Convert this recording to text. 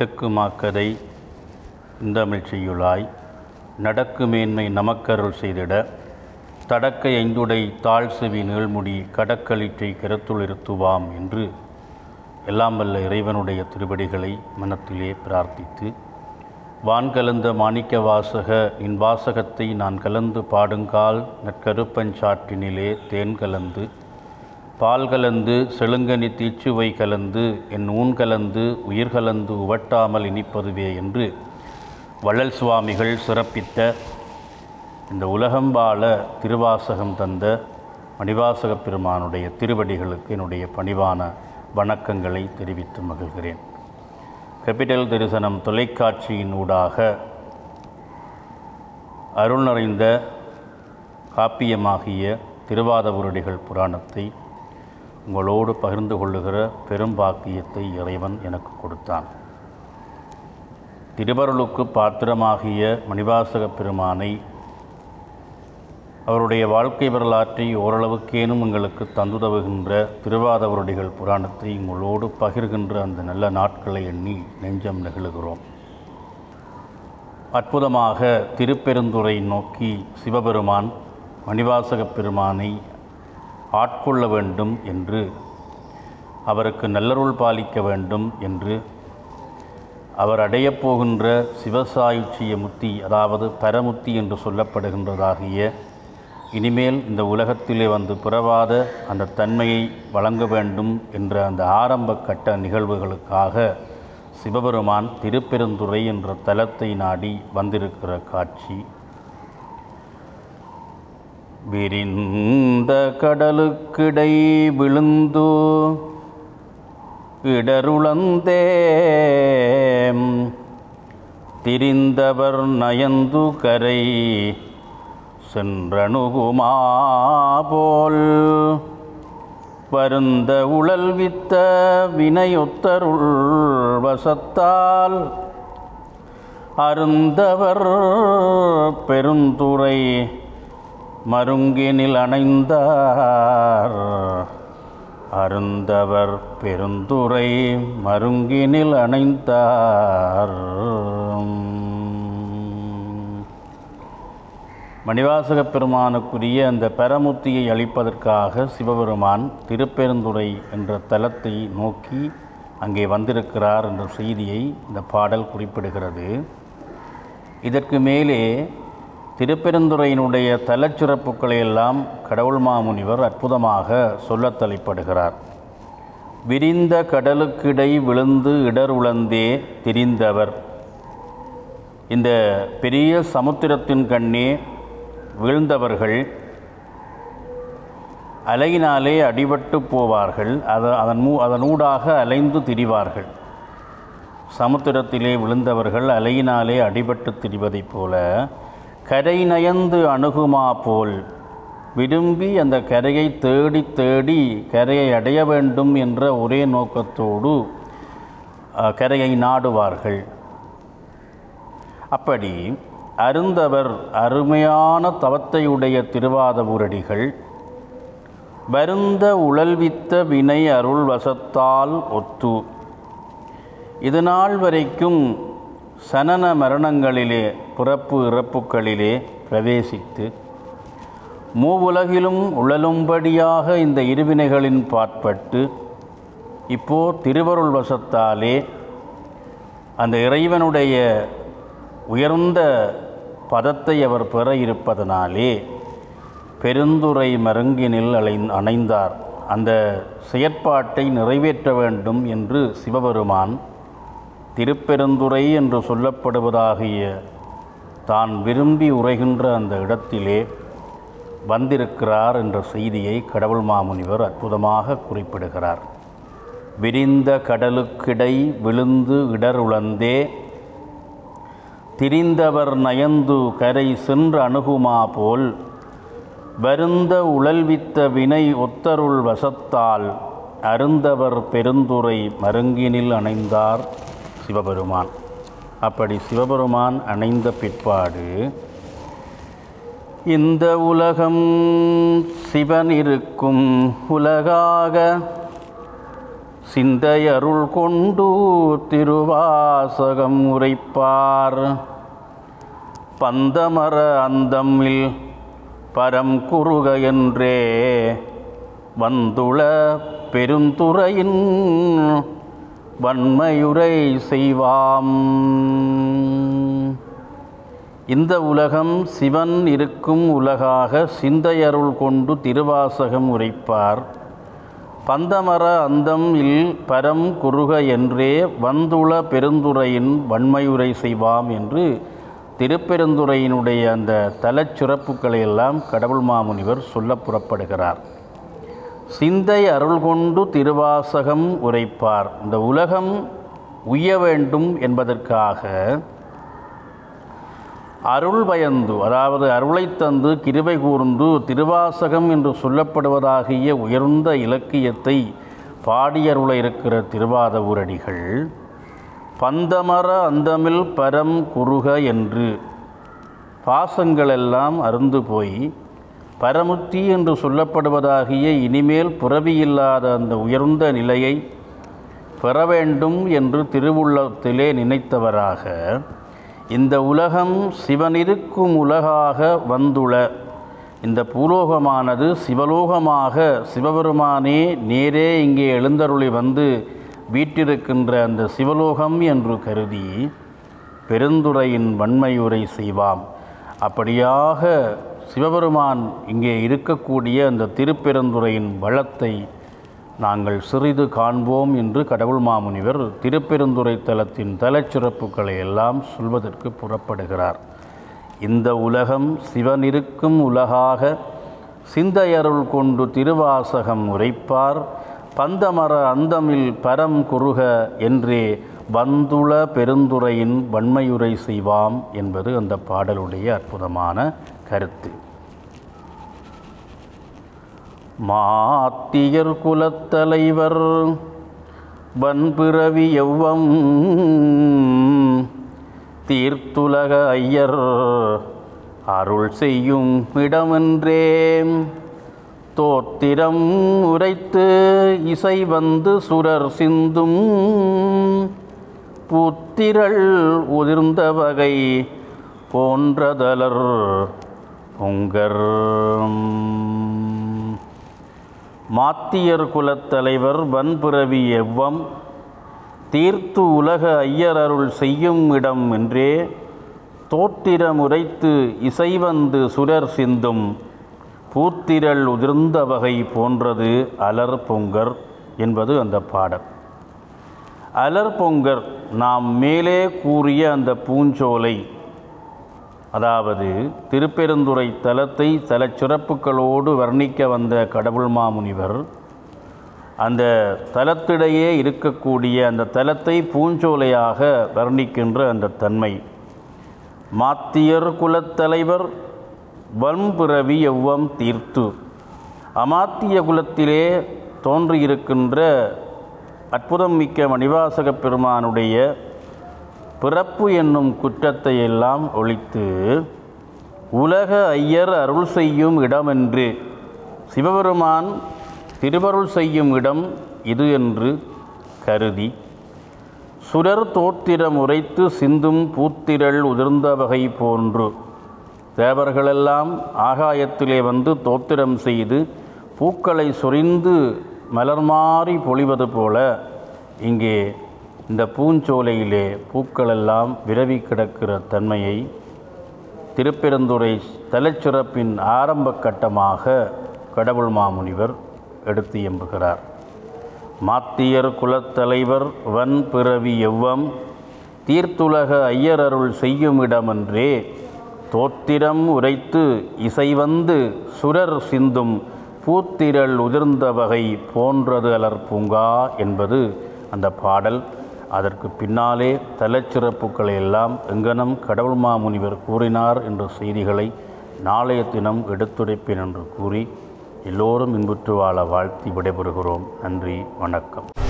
கிழக்கு மாக்கதை இந்தமிழ் செய்யுளாய் நடக்கு மேன்மை நமக்கருள் செய்திட தடக்கை ஐந்துடை தாழ் செவி நீள்முடி கடக்களிற்றை கருத்துளிருத்துவாம் என்று எல்லாம் வல்ல இறைவனுடைய திருவடிகளை மனத்திலே பிரார்த்தித்து வான்கலந்த மாணிக்க வாசக நின் வாசகத்தை நான் கலந்து பாடுங்கால் நற்கருப்பஞ்சாற்றினிலே தேன் கலந்து பால் கலந்து செழுங்கனி தீச்சுவை கலந்து என் ஊன் கலந்து உயிர் கலந்து உவட்டாமல் இனிப்பதுவே என்று வள்ளல் சுவாமிகள் சிறப்பித்த இந்த உலகம் வாழ திருவாசகம் தந்த மணிவாசகப் பெருமானுடைய திருவடிகளுக்கு என்னுடைய பணிவான வணக்கங்களை தெரிவித்து மகிழ்கிறேன் கேபிட்டல் தரிசனம் தொலைக்காட்சியின் ஊடாக அருள் நிறைந்த காப்பியமாகிய திருவாதபுரடிகள் புராணத்தை உங்களோடு பகிர்ந்து கொள்ளுகிற பெரும் பாக்கியத்தை இறைவன் எனக்கு கொடுத்தான் திருவருளுக்கு பாத்திரமாகிய மணிவாசகப் பெருமானை அவருடைய வாழ்க்கை வரலாற்றை ஓரளவுக்கேனும் உங்களுக்கு தந்துதவுகின்ற திருவாதவருடிகள் புராணத்தை உங்களோடு பகிர்கின்ற அந்த நல்ல நாட்களை எண்ணி நெஞ்சம் நெகிழுகிறோம் அற்புதமாக திருப்பெருந்துறை நோக்கி சிவபெருமான் மணிவாசகப் பெருமானை ஆட்கொள்ள வேண்டும் என்று அவருக்கு நல்லருள் பாலிக்க வேண்டும் என்று அவர் அடையப் போகின்ற சிவசாயுச்சிய முத்தி அதாவது பரமுத்தி என்று சொல்லப்படுகின்றதாகிய இனிமேல் இந்த உலகத்திலே வந்து பிறவாத அந்த தன்மையை வழங்க வேண்டும் என்ற அந்த ஆரம்ப கட்ட நிகழ்வுகளுக்காக சிவபெருமான் திருப்பெருந்துறை என்ற தலத்தை நாடி வந்திருக்கிற காட்சி விரிந்த கடலுக்கிடை விழுந்து இடருளந்தேம் திரிந்தவர் நயந்து கரை சென்றணுகுமா போல் வருந்த உழல்வித்த வினையொத்தருள் வசத்தால் அருந்தவர் பெருந்துறை மருங்கினில் அணைந்தார் அருந்தவர் பெருந்துறை மருங்கினில் அணைந்தார் மணிவாசகப் பெருமானுக்குரிய அந்த பரமுத்தியை அளிப்பதற்காக சிவபெருமான் திருப்பெருந்துறை என்ற தலத்தை நோக்கி அங்கே வந்திருக்கிறார் என்ற செய்தியை இந்த பாடல் குறிப்பிடுகிறது இதற்கு மேலே திருப்பெருந்துறையினுடைய தலச்சிறப்புக்களை எல்லாம் கடவுள் மாமுனிவர் அற்புதமாக சொல்லத் தலைப்படுகிறார் விரிந்த கடலுக்கிடை விழுந்து இடர் உழந்தே திரிந்தவர் இந்த பெரிய சமுத்திரத்தின் கண்ணே வீழ்ந்தவர்கள் அலையினாலே அடிபட்டு போவார்கள் அது அதன் மூ அதனூடாக அலைந்து திரிவார்கள் சமுத்திரத்திலே விழுந்தவர்கள் அலையினாலே அடிபட்டு திரிவதைப் போல கரை நயந்து அணுகுமா போல் விரும்பி அந்த கரையை தேடி தேடி கரையை அடைய வேண்டும் என்ற ஒரே நோக்கத்தோடு கரையை நாடுவார்கள் அப்படி அருந்தவர் அருமையான தவத்தையுடைய திருவாதபுரடிகள் வருந்த உழல்வித்த வினை அருள் வசத்தால் ஒத்து இது நாள் வரைக்கும் சனன மரணங்களிலே பிறப்பு இறப்புகளிலே பிரவேசித்து மூவுலகிலும் உழலும்படியாக இந்த இருவினைகளின் பாற்பட்டு இப்போ திருவருள் வசத்தாலே அந்த இறைவனுடைய உயர்ந்த பதத்தை அவர் பெற இருப்பதனாலே பெருந்துரை மருங்கினில் அலை அணைந்தார் அந்த செயற்பாட்டை நிறைவேற்ற வேண்டும் என்று சிவபெருமான் திருப்பெருந்துறை என்று சொல்லப்படுவதாகிய தான் விரும்பி உரைகின்ற அந்த இடத்திலே வந்திருக்கிறார் என்ற செய்தியை கடவுள் மாமுனிவர் அற்புதமாக குறிப்பிடுகிறார் விரிந்த கடலுக்கிடை விழுந்து இடருளந்தே திரிந்தவர் நயந்து கரை சென்று அணுகுமா போல் வருந்த உழல்வித்த வினை ஒத்தருள் வசத்தால் அருந்தவர் பெருந்துரை மருங்கினில் அணைந்தார் சிவபெருமான் அப்படி சிவபெருமான் அணைந்த பிற்பாடு இந்த உலகம் சிவன் இருக்கும் உலகாக சிந்தையருள் கொண்டு திருவாசகம் உரைப்பார் பந்தமர அந்தமில் பரம் குறுக என்றே வந்துள பெருந்துறையின் வன்மையுரை செய்வாம் இந்த உலகம் சிவன் இருக்கும் உலகாக சிந்தையருள் கொண்டு திருவாசகம் உரைப்பார் பந்தமர அந்தம் இல் பரம் குறுக என்றே வந்துள பெருந்துறையின் வன்மையுரை செய்வாம் என்று திருப்பெருந்துறையினுடைய அந்த தலச்சிறப்புகளை எல்லாம் கடவுள் மாமுனிவர் சொல்ல புறப்படுகிறார் சிந்தை அருள் கொண்டு திருவாசகம் உரைப்பார் இந்த உலகம் உய்ய வேண்டும் என்பதற்காக அருள் பயந்து அதாவது அருளை தந்து கிருபை கூர்ந்து திருவாசகம் என்று சொல்லப்படுவதாகிய உயர்ந்த இலக்கியத்தை பாடியருள இருக்கிற திருவாத ஊரடிகள் பந்தமர அந்தமில் பரம் குறுக என்று பாசங்களெல்லாம் அருந்து போய் பரமுத்தி என்று சொல்லப்படுவதாகிய இனிமேல் புறவியில்லாத அந்த உயர்ந்த நிலையை பெற வேண்டும் என்று திருவுள்ளத்திலே நினைத்தவராக இந்த உலகம் சிவனிருக்கும் உலகாக வந்துள இந்த பூலோகமானது சிவலோகமாக சிவபெருமானே நேரே இங்கே எழுந்தருளி வந்து வீற்றிருக்கின்ற அந்த சிவலோகம் என்று கருதி பெருந்துறையின் வன்மையுரை செய்வாம் அப்படியாக சிவபெருமான் இங்கே இருக்கக்கூடிய அந்த திருப்பெருந்துறையின் வளத்தை நாங்கள் சிறிது காண்போம் என்று கடவுள் மாமுனிவர் திருப்பெருந்துறை தலத்தின் தலச்சிறப்புகளை எல்லாம் சொல்வதற்கு புறப்படுகிறார் இந்த உலகம் சிவனிருக்கும் உலகாக சிந்தையருள் கொண்டு திருவாசகம் உரைப்பார் பந்தமர அந்தமில் பரம் குறுக என்றே வந்துள பெருந்துறையின் வன்மையுரை செய்வாம் என்பது அந்த பாடலுடைய அற்புதமான கருத்து மாத்தியர் குலத்தலைவர் வன்பிறவி எவ்வம் தீர்த்துலக ஐயர் அருள் செய்யும் இடமென்றே தோத்திரம் உரைத்து இசை வந்து சுரர் சிந்தும் புத்திரள் உதிர்ந்த வகை போன்றதலர் பொங்கர் மாத்தியர் குலத்தலைவர் வன்பிறவி எவ்வம் தீர்த்து உலக ஐயர் அருள் செய்யும் இடம் என்றே தோற்றிரம் உரைத்து இசைவந்து சுரர் சிந்தும் பூத்திரள் உதிர்ந்த வகை போன்றது அலர் பொங்கர் என்பது அந்த பாடல் அலர் பொங்கர் நாம் மேலே கூறிய அந்த பூஞ்சோலை அதாவது திருப்பெருந்துறை தலத்தை தல சிறப்புகளோடு வர்ணிக்க வந்த கடவுள் மாமுனிவர் அந்த தலத்திடையே இருக்கக்கூடிய அந்த தலத்தை பூஞ்சோலையாக வர்ணிக்கின்ற அந்த தன்மை மாத்தியர் குலத்தலைவர் வம்பிறவி எவ்வம் தீர்த்து அமாத்திய குலத்திலே தோன்றியிருக்கின்ற அற்புதம் மிக்க மணிவாசகப் பெருமானுடைய பிறப்பு என்னும் குற்றத்தை எல்லாம் ஒழித்து உலக ஐயர் அருள் செய்யும் இடமென்று சிவபெருமான் திருவருள் செய்யும் இடம் இது என்று கருதி சுரர் தோத்திரம் உரைத்து சிந்தும் பூத்திரள் உதிர்ந்த வகை போன்று தேவர்களெல்லாம் ஆகாயத்திலே வந்து தோத்திரம் செய்து பூக்களை சொரிந்து மலர்மாறி பொழிவது போல இங்கே இந்த பூஞ்சோலையிலே பூக்களெல்லாம் விரவி கிடக்கிற தன்மையை திருப்பெருந்துறை தலச்சிறப்பின் ஆரம்ப கட்டமாக கடவுள் மாமுனிவர் எடுத்து எம்புகிறார் மாத்தியர் குலத்தலைவர் வன் பிறவி எவ்வம் தீர்த்துலக ஐயரருள் செய்யும் இடமென்றே தோத்திரம் உரைத்து இசைவந்து சுரர் சிந்தும் பூத்திரள் உதிர்ந்த வகை போன்றது அலர் பூங்கா என்பது அந்த பாடல் அதற்கு பின்னாலே தலச்சிறப்புகளை எல்லாம் எங்கனம் கடவுள் மாமுனிவர் கூறினார் என்ற செய்திகளை நாளைய தினம் எடுத்துரைப்பேன் என்று கூறி எல்லோரும் இன்புற்று வாழ வாழ்த்தி விடைபெறுகிறோம் நன்றி வணக்கம்